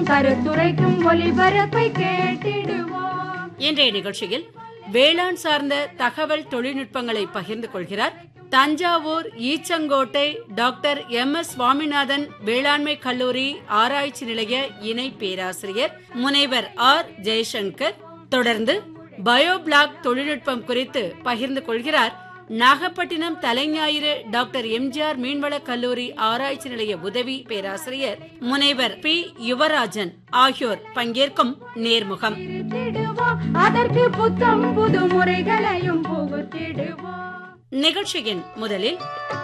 கருத்துரைக்கும் ஒலிபரப்பை கேட்டிடுவோம் இன்றைய நிகழ்ச்சியில் வேளாண் சார்ந்த தகவல் தொழில்நுட்பங்களை பகிர்ந்து கொள்கிறார் Thanjavur Eachangottai doctor M S Swaminathan வேளாண்மை கல்லூரி ஆராய்ச்சி நிலைய இணை பேராசிரியர் முனைவர் ஆர் ஜெய்சங்கர் தொடர்ந்து பயோபிளாக் தொழில்நுட்பம் குறித்து பகிர்ந்து கொள்கிறார் நாகப்பட்டினம் தலைஞாயிறு டாக்டர் எம்ஜிஆர் மீன்வள கல்லூரி ஆராய்ச்சி நிலைய உதவி பேராசிரியர் முனைவர் பி யுவராஜன் ஆகியோர் பங்கேற்கும் நேர்முகம் திருத்திடுவோம் அதற்கு புத்தம் புது முறைகளையும் புகுத்திடுவோம் நிகழ்ச்சியின் முதலில்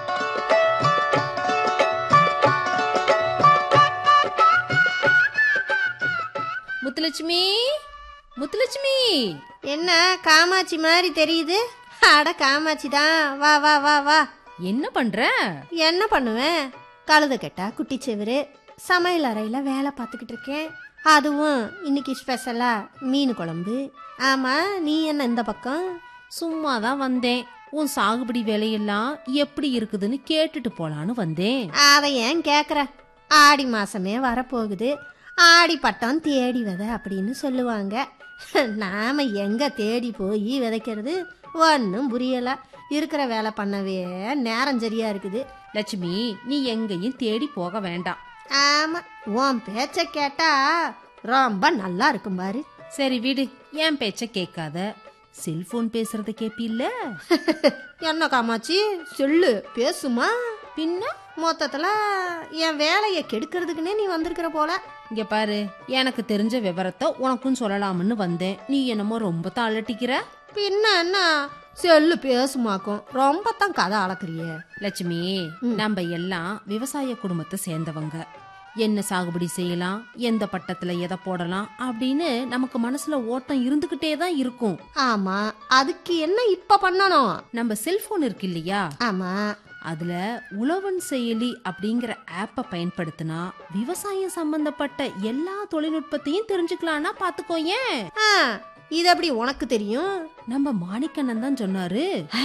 முத்துலட்சுமி முத்துலட்சுமி என்ன காமாட்சி மாதிரி தெரியுது அட காமாட்சி தான் வா வா வா வா என்ன பண்ற என்ன பண்ணுவேன் கழுத கெட்டா குட்டி செவரு சமையல் அறையில் வேலை பார்த்துக்கிட்டு இருக்கேன் அதுவும் இன்னைக்கு ஸ்பெஷலா மீன் குழம்பு ஆமா நீ என்ன இந்த பக்கம் சும்மா தான் வந்தேன் உன் சாகுபடி வேலையெல்லாம் எப்படி இருக்குதுன்னு கேட்டுட்டு போலான்னு வந்தேன் அதை ஏன் கேட்குற ஆடி மாசமே வரப்போகுது ஆடி பட்டம் தேடி விதை அப்படின்னு சொல்லுவாங்க நாம எங்க தேடி போய் விதைக்கிறது ஒன்றும் புரியல இருக்கிற வேலை பண்ணவே நேரம் சரியா இருக்குது லட்சுமி நீ எங்கேயும் தேடி போக வேண்டாம் ஆமா உன் பேச்ச கேட்டா ரொம்ப நல்லா இருக்கும் பாரு சரி விடு என் பேச்ச கேட்காத செல்போன் பேசுறத கேப்பில்ல என்ன காமாச்சி சொல்லு பேசுமா பின்ன மொத்தத்துல என் வேலையை கெடுக்கிறதுக்குன்னே நீ வந்திருக்கிற போல இங்க பாரு எனக்கு தெரிஞ்ச விவரத்தை உனக்கும் சொல்லலாம்னு வந்தேன் நீ என்னமோ ரொம்ப தாளட்டிக்கிற பின்ன என்ன செல்லு பேசுமாக்கும் ரொம்ப தான் கதை அளக்குறியே லட்சுமி நம்ம எல்லாம் விவசாய குடும்பத்தை சேர்ந்தவங்க என்ன சாகுபடி செய்யலாம் எந்த பட்டத்துல எதை போடலாம் அப்படின்னு நமக்கு மனசுல ஓட்டம் இருந்துகிட்டே தான் இருக்கும் ஆமா அதுக்கு என்ன இப்ப பண்ணணும் நம்ம செல்போன் இருக்கு இல்லையா ஆமா அதுல உழவன் செயலி அப்படிங்கிற ஆப்பை பயன்படுத்தினா விவசாயம் சம்பந்தப்பட்ட எல்லா தொழில்நுட்பத்தையும் தெரிஞ்சுக்கலாம்னா பாத்துக்கோயேன் ஆ, இது எப்படி உனக்கு தெரியும் நம்ம மாணிக்கண்ணன் தான் சொன்னாரு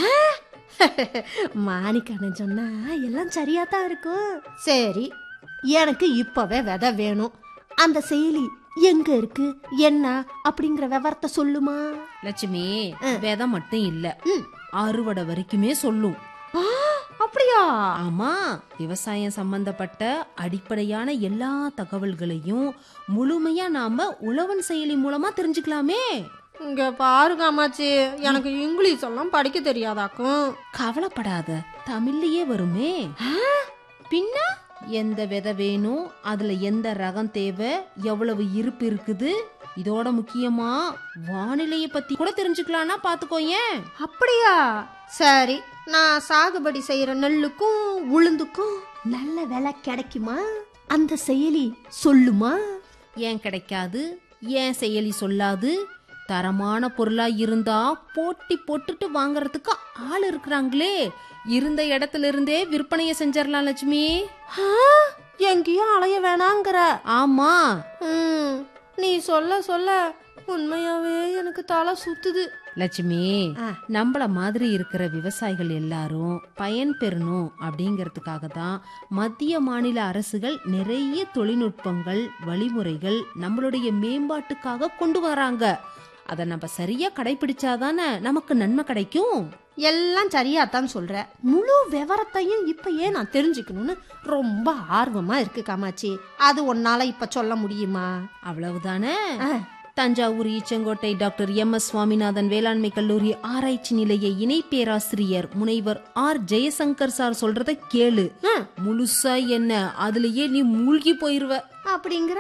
மாணிக்கண்ணன் சொன்னா எல்லாம் சரியா தான் இருக்கும் சரி எனக்கு இப்பவே விதை வேணும் அந்த செயலி எங்க இருக்கு என்ன அப்படிங்கிற விவரத்தை சொல்லுமா லட்சுமி விதை மட்டும் இல்ல ம். அறுவடை வரைக்குமே சொல்லும் ஆ, அப்படியா ஆமா விவசாயம் சம்பந்தப்பட்ட அடிப்படையான எல்லா தகவல்களையும் முழுமையா நாம உழவன் செயலி மூலமா தெரிஞ்சுக்கலாமே இங்க பாரு காமாச்சி எனக்கு இங்கிலீஷ் எல்லாம் படிக்க தெரியாதாக்கும் கவலைப்படாத தமிழ்லயே வருமே பின்ன எந்த விதை வேணும் அதுல எந்த ரகம் தேவை எவ்வளவு இருப்பு இருக்குது இதோட முக்கியமா வானிலைய பத்தி கூட தெரிஞ்சுக்கலாம்னா பாத்துக்கோயேன் அப்படியா சரி நான் சாகுபடி செய்யற நெல்லுக்கும் உளுந்துக்கும் நல்ல விலை கிடைக்குமா அந்த செயலி சொல்லுமா ஏன் கிடைக்காது ஏன் செயலி சொல்லாது தரமான பொருளா இருந்தா போட்டி போட்டுட்டு வாங்குறதுக்கு ஆள் இருக்கிறாங்களே இருந்த இடத்துல இருந்தே விற்பனைய செஞ்சிடலாம் லட்சுமி ஆ, எங்கேயும் அலைய வேணாங்கிற ஆமா ம், நீ சொல்ல சொல்ல உண்மையாவே எனக்கு தலை சுத்துது லட்சுமி ஆ. நம்மள மாதிரி இருக்கிற விவசாயிகள் எல்லாரும் பயன் பெறணும் அப்படிங்கறதுக்காக தான் மத்திய மாநில அரசுகள் நிறைய தொழில்நுட்பங்கள் வழிமுறைகள் நம்மளுடைய மேம்பாட்டுக்காக கொண்டு வராங்க அதை நம்ம சரியா கடைபிடிச்சாதானே நமக்கு நன்மை கிடைக்கும் எல்லாம் சரியாத்தான் சொல்ற முழு விவரத்தையும் இப்பயே நான் தெரிஞ்சுக்கணும்னு ரொம்ப ஆர்வமா இருக்கு காமாட்சி அது உன்னால இப்ப சொல்ல முடியுமா அவ்வளவுதானே ஆ. Thanjavur Eachangottai doctor M S Swaminathan வேளாண்மை கல்லூரி ஆராய்ச்சி நிலைய இணை பேராசிரியர் முனைவர் ஆர் ஜெயசங்கர் சார் சொல்றத கேளு ஆ. முழுசா என்ன அதுலயே நீ மூழ்கி போயிருவ அப்படிங்கிற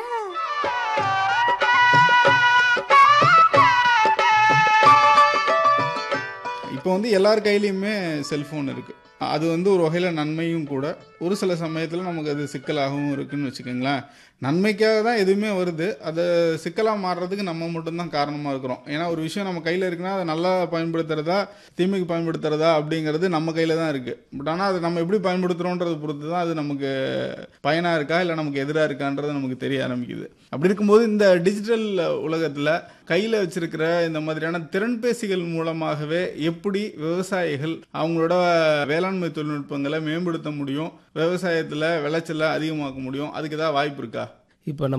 இப்போ வந்து எல்லார் கையிலையுமே செல்ஃபோன் இருக்குது அது வந்து ஒரு வகையில் நன்மையும் கூட ஒரு சில சமயத்தில் நமக்கு அது சிக்கலாகவும் இருக்குன்னு வச்சுக்கோங்களேன் நன்மைக்காக தான் எதுவுமே வருது அதை சிக்கலாக மாறுறதுக்கு நம்ம மட்டும்தான் காரணமாக இருக்கிறோம் ஏன்னா ஒரு விஷயம் நம்ம கையில் இருக்குன்னா அதை நல்லா பயன்படுத்துறதா தீமைக்கு பயன்படுத்துறதா அப்படிங்கிறது நம்ம கையில் தான் இருக்குது பட் ஆனால் அதை நம்ம எப்படி பயன்படுத்துகிறோன்றதை பொறுத்து தான் அது நமக்கு பயனாக இருக்கா இல்லை நமக்கு எதிராக இருக்கான்றது நமக்கு தெரிய ஆரம்பிக்குது அப்படி இருக்கும்போது இந்த டிஜிட்டல் உலகத்தில் கையில் வச்சிருக்கிற இந்த மாதிரியான திறன்பேசிகள் மூலமாகவே எப்படி விவசாயிகள் அவங்களோட வேளாண்மை தொழில்நுட்பங்களை மேம்படுத்த முடியும் விவசாயத்தில் விளைச்சலை அதிகமாக்க முடியும் அதுக்கு ஏதாவது வாய்ப்பு இருக்கா இப்போ நம்ம